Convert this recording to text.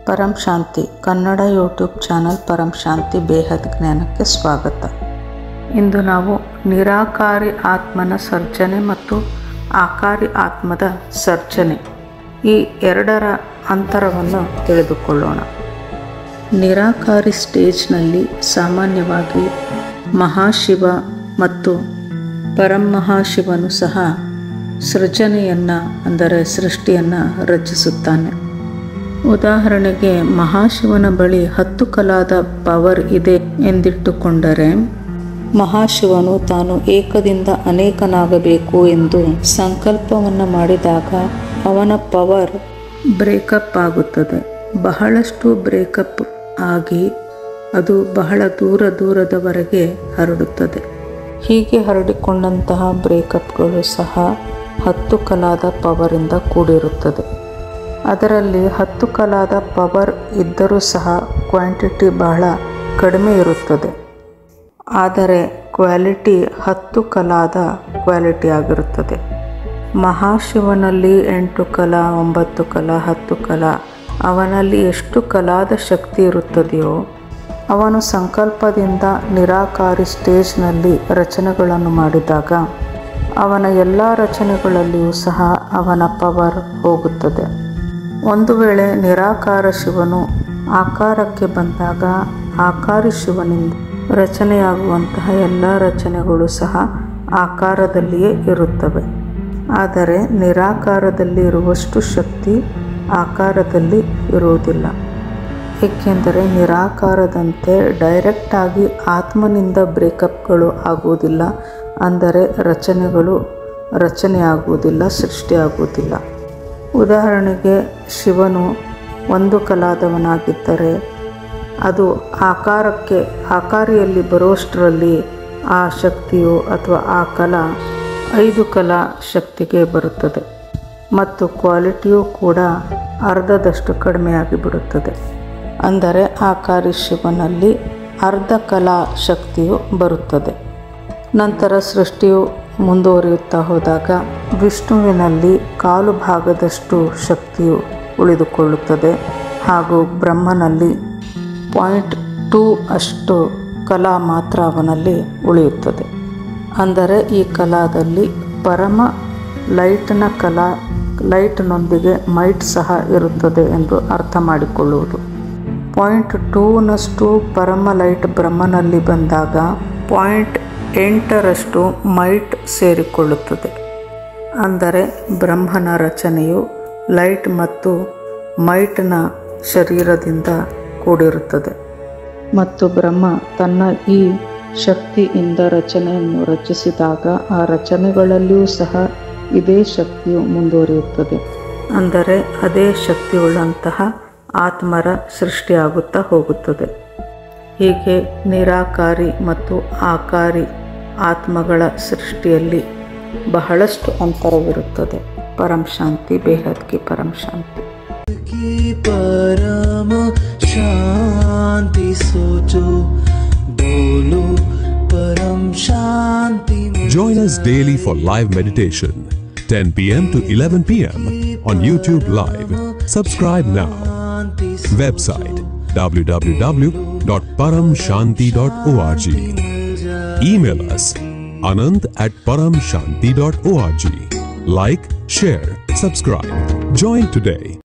ಪರಂ Shanti Kannada YouTube channel Param Shanti ಬೇಹದ್ ಜ್ಞಾನಕ್ಕೆ ಸ್ವಾಗತ ಇಂದು ನಾವು ನಿರಾಕಾರಿ ಆತ್ಮನ ಸರ್ಜನೆ ಮತ್ತು ಆಕಾರಿ ಆತ್ಮದ ಸರ್ಜನೆ ಈ ಎರಡರ ಅಂತರವನ್ನು ತಿಳಿದುಕೊಳ್ಳೋಣ ನಿರಾಕಾರಿ ಸ್ಟೇಜ್ನಲ್ಲಿ ಸಾಮಾನ್ಯವಾಗಿ ಮಹಾಶಿವ ಮತ್ತು ಪರಮಹಾಶಿವನು ಸಹ ಸೃಜನೆಯನ್ನು ಅಂದರೆ ಸೃಷ್ಟಿಯನ್ನು ರಚಿಸುತ್ತಾನೆ ಉದಾಹರಣೆಗೆ ಮಹಾಶಿವನ ಬಳಿ ಹತ್ತು ಕಲಾದ ಪವರ್ ಇದೆ ಎಂದಿಟ್ಟುಕೊಂಡರೆ ಮಹಾಶಿವನು ತಾನು ಏಕದಿಂದ ಅನೇಕನಾಗಬೇಕು ಎಂದು ಸಂಕಲ್ಪವನ್ನು ಮಾಡಿದಾಗ ಅವನ ಪವರ್ ಬ್ರೇಕಪ್ ಆಗುತ್ತದೆ ಬಹಳಷ್ಟು ಬ್ರೇಕಪ್ ಆಗಿ ಅದು ಬಹಳ ದೂರ ದೂರದವರೆಗೆ ಹರಡುತ್ತದೆ ಹೀಗೆ ಹರಡಿಕೊಂಡಂತಹ ಬ್ರೇಕಪ್ಗಳು ಸಹ ಹತ್ತು ಕಲಾದ ಪವರಿಂದ ಕೂಡಿರುತ್ತದೆ ಅದರಲ್ಲಿ ಹತ್ತು ಕಲಾದ ಪವರ್ ಇದ್ದರೂ ಸಹ ಕ್ವಾಂಟಿಟಿ ಬಹಳ ಕಡಿಮೆ ಇರುತ್ತದೆ ಆದರೆ ಕ್ವಾಲಿಟಿ ಹತ್ತು ಕಲಾದ ಕ್ವಾಲಿಟಿ ಆಗಿರುತ್ತದೆ ಮಹಾಶಿವನಲ್ಲಿ ಎಂಟು ಕಲಾ ಒಂಬತ್ತು ಕಲಾ ಹತ್ತು ಕಲಾ ಅವನಲ್ಲಿ ಎಷ್ಟು ಕಲಾದ ಶಕ್ತಿ ಇರುತ್ತದೆಯೋ ಅವನು ಸಂಕಲ್ಪದಿಂದ ನಿರಾಕಾರಿ ಸ್ಟೇಜ್ನಲ್ಲಿ ರಚನೆಗಳನ್ನು ಮಾಡಿದಾಗ ಅವನ ಎಲ್ಲ ರಚನೆಗಳಲ್ಲಿಯೂ ಸಹ ಅವನ ಪವರ್ ಹೋಗುತ್ತದೆ ಒಂದು ವೇಳೆ ನಿರಾಕಾರ ಶಿವನು ಆಕಾರಕ್ಕೆ ಬಂದಾಗ ಆಕಾರಿ ಶಿವನಿಂದ ರಚನೆಯಾಗುವಂತಹ ಎಲ್ಲ ರಚನೆಗಳು ಸಹ ಆಕಾರದಲ್ಲಿಯೇ ಇರುತ್ತವೆ ಆದರೆ ನಿರಾಕಾರದಲ್ಲಿ ಇರುವಷ್ಟು ಶಕ್ತಿ ಆಕಾರದಲ್ಲಿ ಇರುವುದಿಲ್ಲ ಏಕೆಂದರೆ ನಿರಾಕಾರದಂತೆ ಡೈರೆಕ್ಟಾಗಿ ಆತ್ಮನಿಂದ ಬ್ರೇಕಪ್ಗಳು ಆಗುವುದಿಲ್ಲ ಅಂದರೆ ರಚನೆಗಳು ರಚನೆಯಾಗುವುದಿಲ್ಲ ಸೃಷ್ಟಿಯಾಗುವುದಿಲ್ಲ ಉದಾಹರಣೆಗೆ ಶಿವನು ಒಂದು ಕಲಾದವನಾಗಿದ್ದರೆ ಅದು ಆಕಾರಕ್ಕೆ ಆಕಾರಿಯಲ್ಲಿ ಬರುವಷ್ಟರಲ್ಲಿ ಆ ಶಕ್ತಿಯು ಅಥವಾ ಆ ಕಲಾ ಐದು ಕಲಾ ಶಕ್ತಿಗೆ ಬರುತ್ತದೆ ಮತ್ತು ಕ್ವಾಲಿಟಿಯೂ ಕೂಡ ಅರ್ಧದಷ್ಟು ಕಡಿಮೆಯಾಗಿ ಬಿಡುತ್ತದೆ ಅಂದರೆ ಆಕಾರಿ ಶಿವನಲ್ಲಿ ಅರ್ಧ ಕಲಾ ಶಕ್ತಿಯು ಬರುತ್ತದೆ ನಂತರ ಸೃಷ್ಟಿಯು ಮುಂದುವರಿಯುತ್ತಾ ಹೋದಾಗ ವಿಷ್ಣುವಿನಲ್ಲಿ ಕಾಲು ಭಾಗದಷ್ಟು ಶಕ್ತಿಯು ಉಳಿದುಕೊಳ್ಳುತ್ತದೆ ಹಾಗೂ ಬ್ರಹ್ಮನಲ್ಲಿ ಪಾಯಿಂಟ್ ಟೂ ಅಷ್ಟು ಕಲಾ ಮಾತ್ರ ಅವನಲ್ಲಿ ಉಳಿಯುತ್ತದೆ ಅಂದರೆ ಈ ಕಲಾದಲ್ಲಿ ಪರಮ ಲೈಟ್ನ ಕಲಾ ಲೈಟ್ನೊಂದಿಗೆ ಮೈಟ್ ಸಹ ಇರುತ್ತದೆ ಎಂದು ಅರ್ಥ ಮಾಡಿಕೊಳ್ಳುವುದು ಪಾಯಿಂಟ್ ಟೂನಷ್ಟು ಪರಮ ಲೈಟ್ ಬ್ರಹ್ಮನಲ್ಲಿ ಬಂದಾಗ ಪಾಯಿಂಟ್ ಎಂಟರಷ್ಟು ಮೈಟ್ ಸೇರಿಕೊಳ್ಳುತ್ತದೆ ಅಂದರೆ ಬ್ರಹ್ಮನ ರಚನೆಯು ಲೈಟ್ ಮತ್ತು ಮೈಟ್ನ ಶರೀರದಿಂದ ಕೂಡಿರುತ್ತದೆ ಮತ್ತು ಬ್ರಹ್ಮ ತನ್ನ ಈ ಶಕ್ತಿಯಿಂದ ರಚನೆಯನ್ನು ರಚಿಸಿದಾಗ ಆ ರಚನೆಗಳಲ್ಲಿಯೂ ಸಹ ಇದೇ ಶಕ್ತಿಯು ಮುಂದುವರಿಯುತ್ತದೆ ಅಂದರೆ ಅದೇ ಶಕ್ತಿಯುಳ್ಳಂತಹ ಆತ್ಮರ ಸೃಷ್ಟಿಯಾಗುತ್ತಾ ಹೋಗುತ್ತದೆ ಹೀಗೆ ನಿರಾಕಾರಿ ಮತ್ತು ಆಕಾರಿ ಆತ್ಮಗಳ ಸೃಷ್ಟಿಯಲ್ಲಿ ಬಹಳಷ್ಟು ಅಂತರವಿರುತ್ತದೆ ಪರಂ ಶಾಂತಿ ಬೇಹದ್ಗೆ ಪರಂ ಶಾಂತಿ की परम शांति सोचो बोलो परम शांति में Join us daily for live meditation, 10 p.m. to 11 p.m. on YouTube Live. Subscribe now. Shanti Website www.paramshanti.org. Email us anand at paramshanti.org. Like, share, subscribe. Join today.